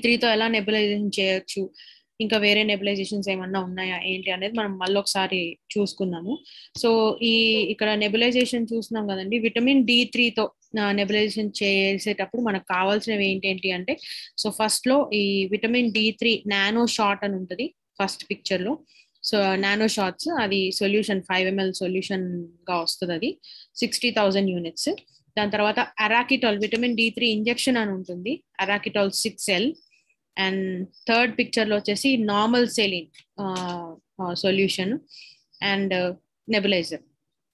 త్రీతో ఎలా నెబులైజేషన్ చేయొచ్చు ఇంకా వేరే నెబులైజేషన్స్ ఏమన్నా ఉన్నాయా ఏంటి అనేది మనం మళ్ళీ ఒకసారి చూసుకుందాము సో ఈ ఇక్కడ నెబులైజేషన్ చూస్తున్నాం కదండి విటమిన్ డి త్రీతో నెబులైజేషన్ చేసేటప్పుడు మనకు కావాల్సినవి ఏంటి అంటే సో ఫస్ట్ లో ఈ vitamin D three nano shot అని ఉంటుంది ఫస్ట్ పిక్చర్ లో సో నానో షార్ట్స్ అది సొల్యూషన్ ఫైవ్ ఎంఎల్ సొల్యూషన్ గా వస్తుంది అది సిక్స్టీ థౌజండ్ యూనిట్స్ దాని తర్వాత Arachitol vitamin D three injection అని ఉంటుంది Arachitol six L and third picture లో వచ్చేసి normal saline solution and nebuliser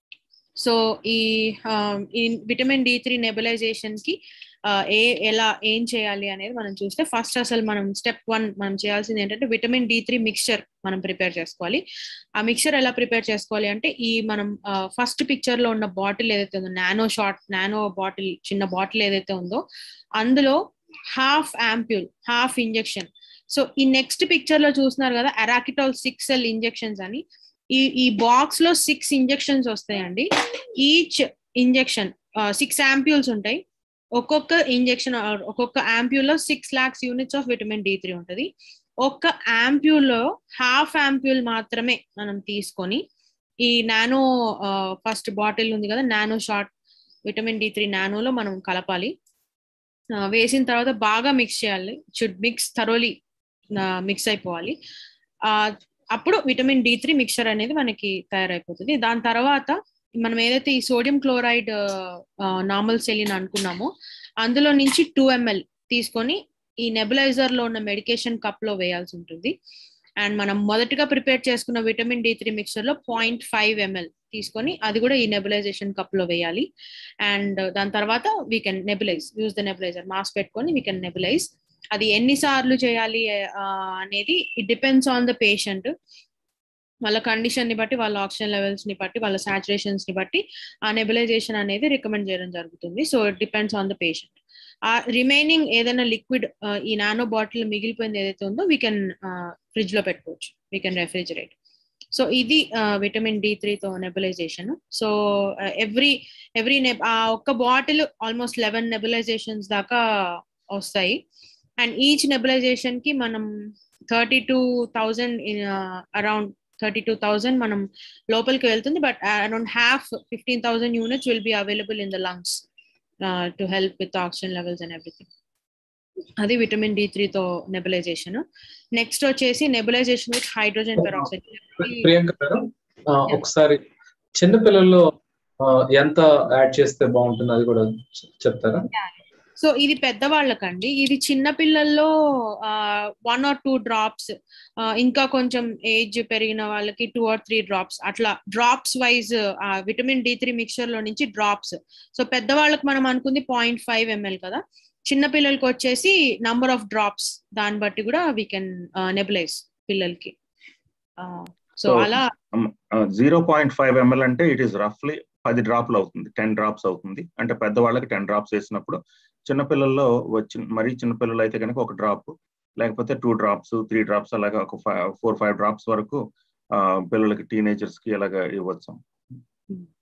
so ఈ ఈ విటమిన్ డి త్రీ నెబులైజేషన్ కి ఏ ఎలా ఏం చేయాలి అనేది మనం చూస్తే ఫస్ట్ అసలు మనం స్టెప్ వన్ మనం చేయాల్సింది ఏంటంటే విటమిన్ డి త్రీ మిక్చర్ మనం ప్రిపేర్ చేసుకోవాలి ఆ మిక్చర్ ఎలా ప్రిపేర్ చేసుకోవాలి అంటే ఈ మనం ఫస్ట్ పిక్చర్ లో ఉన్న బాటిల్ ఏదైతే ఉందో నానో షార్ట్ నానో బాటిల్ చిన్న బాటిల్ ఏదైతే ఉందో అందులో half ampoule half injection so ఈ నెక్స్ట్ పిక్చర్ లో చూస్తున్నారు కదా అరాకిటాల్ సిక్స్ ఎల్ ఇంజెక్షన్స్ అని ఈ ఈ బాక్స్ లో సిక్స్ ఇంజెక్షన్స్ వస్తాయండి ఈచ్ ఇంజెక్షన్ సిక్స్ యాంప్యూల్స్ ఉంటాయి ఒక్కొక్క ఇంజెక్షన్ ఒక్కొక్క యాంప్యూల్ లో six lakhs units of vitamin D three ఉంటుంది ఒక్క యాంప్యూల్ లో హాఫ్ యాంప్యూల్ మాత్రమే మనం తీసుకొని ఈ నానో ఫస్ట్ బాటిల్ ఉంది కదా nano shot vitamin D three నానోలో మనం కలపాలి వేసిన తర్వాత బాగా మిక్స్ చేయాలి షుడ్ మిక్స్ థరోలీ మిక్స్ అయిపోవాలి అప్పుడు విటమిన్ డి త్రీ మిక్చర్ అనేది మనకి తయారైపోతుంది దాని తర్వాత మనం ఏదైతే ఈ సోడియం క్లోరైడ్ నార్మల్ సెలిన్ అనుకున్నామో అందులో నుంచి టూ ఎంఎల్ తీసుకొని ఈ నెబులైజర్ లో ఉన్న మెడికేషన్ కప్ లో వేయాల్సి ఉంటుంది అండ్ మనం మొదటగా ప్రిపేర్ చేసుకున్న విటమిన్ డి త్రీ మిక్చర్ లో పాయింట్ ఫైవ్ ఎంఎల్ తీసుకొని అది కూడా ఈ నెబులైజేషన్ కప్ లో వేయాలి అండ్ దాని తర్వాత we can nebulise use the nebuliser mask పెట్టుకొని వీ కెన్ నెబులైజ్ అది ఎన్నిసార్లు చేయాలి అనేది it depends on the patient వాళ్ళ కండిషన్ ని బట్టి వాళ్ళ ఆక్సిజన్ లెవెల్స్ ని బట్టి వాళ్ళ సాచురేషన్స్ ని బట్టి ఆ నెబులైజేషన్ అనేది రికమెండ్ చేయడం జరుగుతుంది so it depends on the patient ఆ రిమైనింగ్ ఏదైనా లిక్విడ్ ఈ నానో బాటిల్ మిగిలిపోయింది ఏదైతే ఉందో వీ కెన్ ఫ్రిడ్జ్ లో పెట్టుకోవచ్చు వీ కెన్ రెఫ్రిజరేట్ సో ఇది విటమిన్ డి త్రీతో nebulisation so every every neb ఆ ఒక్క బాటిల్ ఆల్మోస్ట్ లెవెన్ నెబులైజేషన్స్ దాకా వస్తాయి అండ్ ఈచ్ నెబులైజేషన్ కి మనం thirty two thousand around thirty two thousand మనం లోపలికి వెళ్తుంది but around half fifteen thousand units will be available in the lungs to help with oxygen levels and everything అది vitamin D త్రీతో nebulisation next వచ్చేసి nebulisation with hydrogen peroxide Priyanka garu ఒకసారి చిన్నపిల్లల్లో ఎంత add చేస్తే బాగుంటుంది అది కూడా చెప్తారా సో ఇది పెద్దవాళ్ళకండి ఇది చిన్న పిల్లల్లో వన్ ఆర్ టూ డ్రాప్స్ ఇంకా కొంచెం ఏజ్ పెరిగిన వాళ్ళకి టూ ఆర్ త్రీ డ్రాప్స్ అట్లా drops wise vitamin D three mixture లో నుంచి డ్రాప్స్ సో పెద్దవాళ్ళకి మనం అనుకుంది పాయింట్ ఫైవ్ ఎంఎల్ కదా చిన్న పిల్లలకి వచ్చేసి నంబర్ ఆఫ్ డ్రాప్స్ దాన్ని బట్టి కూడా వీ కెన్ నెబులైజ్ పిల్లలకి సో అలా జీరో పాయింట్ ఫైవ్ ఎంఎల్ అంటే ఇట్ ఈస్ రఫ్లీ పది డ్రాప్లు అవుతుంది టెన్ డ్రాప్స్ అవుతుంది అంటే పెద్దవాళ్ళకి టెన్ డ్రాప్స్ వేసినప్పుడు చిన్నపిల్లల్లో వచ్చి మరీ చిన్నపిల్లలు అయితే కనుక ఒక డ్రాప్ లేకపోతే టూ డ్రాప్స్ త్రీ డ్రాప్స్ అలాగా ఒక ఫైవ్ ఫోర్ ఫైవ్ డ్రాప్స్ వరకు పిల్లలకి టీనేజర్స్ కి ఇలాగ ఇవ్వచ్చు